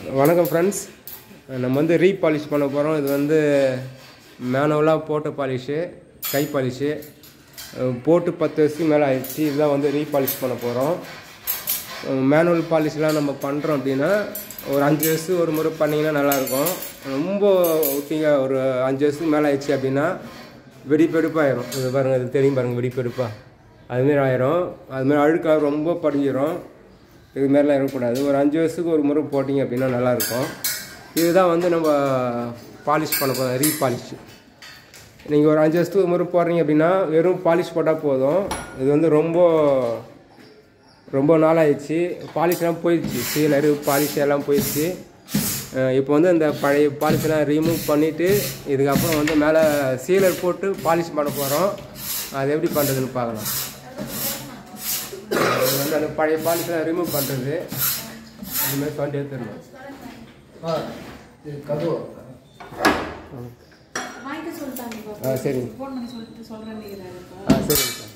வணக்கம் ஃப்ரெண்ட்ஸ் நம்ம வந்து ரீ பாலிஷ் பண்ண போகிறோம் இது வந்து மேனுவலாக போட்ட பாலிஷு கை பாலிஷு அஹ் போட்டு பத்து வருஷத்துக்கு மேலே ஆயிடுச்சு இதுதான் வந்து ரீ பாலிஷ் பண்ண போகிறோம் மேனுவல் பாலிஷ்லாம் நம்ம பண்ணுறோம் அப்படின்னா ஒரு அஞ்சு வருஷத்துக்கு ஒரு முறை பண்ணிங்கன்னா நல்லாயிருக்கும் ரொம்ப ஒட்டிங்க ஒரு அஞ்சு வருஷத்துக்கு மேலே ஆயிடுச்சு அப்படின்னா வெடிப்பெடுப்பாயிரும் இது பாருங்கள் இது தெரியும் பாருங்கள் வெடிப்பெடுப்பா அதுமாரி ஆயிரும் அதுமாரி அழுக்காக ரொம்ப படிஞ்சிரும் இது மாதிரிலாம் இருக்கக்கூடாது ஒரு அஞ்சு வருஷத்துக்கு ஒரு முறை போட்டிங்க அப்படின்னா நல்லாயிருக்கும் இதுதான் வந்து நம்ம பாலிஷ் பண்ண போகிறோம் ரீ பாலிஷ் நீங்கள் ஒரு அஞ்சு வருஷத்துக்கு ஒரு முறை போடுறீங்க அப்படின்னா வெறும் பாலிஷ் போட்டால் போதும் இது வந்து ரொம்ப ரொம்ப நாளாயிடுச்சு பாலிஷ்லாம் போயிடுச்சு சீலரு பாலிஷ் எல்லாம் போயிடுச்சு அஹ் இப்போ வந்து இந்த பழைய பாலிஷ்லாம் ரிமூவ் பண்ணிவிட்டு இதுக்கப்புறம் வந்து மேலே சீலர் போட்டு பாலிஷ் பண்ண போகிறோம் அது எப்படி பண்ணுறதுன்னு பார்க்கலாம் அது வந்து அந்த பழைய பாலிஷ்லாம் ரிமூவ் பண்ணுறது அதுமாதிரி பண்ணி எடுத்துடணும் வாங்கிக்க சொல்லிட்டாங்க ஆ சரிங்க ஃபோன் பண்ணி சொல்லிட்டு சொல்கிறேன்னு ஆ சரிங்க சார்